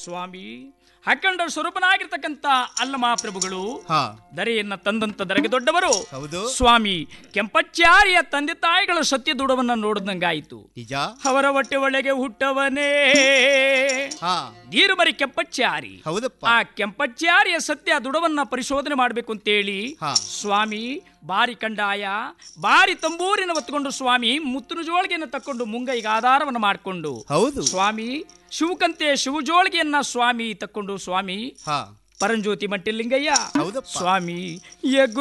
ಸ್ವಾಮಿ ಅಖಂಡ ಸ್ವರೂಪನಾಗಿರ್ತಕ್ಕಂಥ ಅಲ್ಲಮ ಪ್ರಭುಗಳು ಹಾ ದರೆಯನ್ನ ತಂದಂತ ದರೆಗೆ ದೊಡ್ಡವರು ಹೌದು ಸ್ವಾಮಿ ಕೆಂಪಚ್ಚಾರಿಯ ತಂದೆ ತಾಯಿಗಳ ಸತ್ಯ ದುಡವನ್ನ ನೋಡಿದಂಗಾಯಿತು ನಿಜ ಅವರ ಹೊಟ್ಟೆ ಒಳಗೆ ಹುಟ್ಟವನೇ ಹಾ ನೀರುಮರಿ ಕೆಂಪಚ್ಚಾರಿ ಹೌದಪ್ಪ ಆ ಕೆಂಪಚ್ಚಾರಿಯ ಸತ್ಯ ದುಡವನ್ನ ಪರಿಶೋಧನೆ ಮಾಡಬೇಕು ಅಂತೇಳಿ ಹಾ. ಸ್ವಾಮಿ ಬಾರಿ ಕಂಡಾಯ ಬಾರಿ ತಂಬೂರಿನ ಹೊತ್ತುಕೊಂಡು ಸ್ವಾಮಿ ಮುತ್ತುನ ಜೋಳಿಗೆಯನ್ನು ತಕ್ಕೊಂಡು ಮುಂಗೈಗೆ ಆಧಾರವನ್ನು ಮಾಡಿಕೊಂಡು ಹೌದು ಸ್ವಾಮಿ ಶಿವಕಂತೆ ಶಿವಜೋಳಿಗೆಯನ್ನ ಸ್ವಾಮಿ ತಕ್ಕೊಂಡು ಸ್ವಾಮಿ ಹಾ ಪರಂಜ್ಯೋತಿ ಮಟ್ಟಿಲಿಂಗಯ್ಯ ಹೌದಪ್ಪ ಸ್ವಾಮಿ ಎಗ್ಗು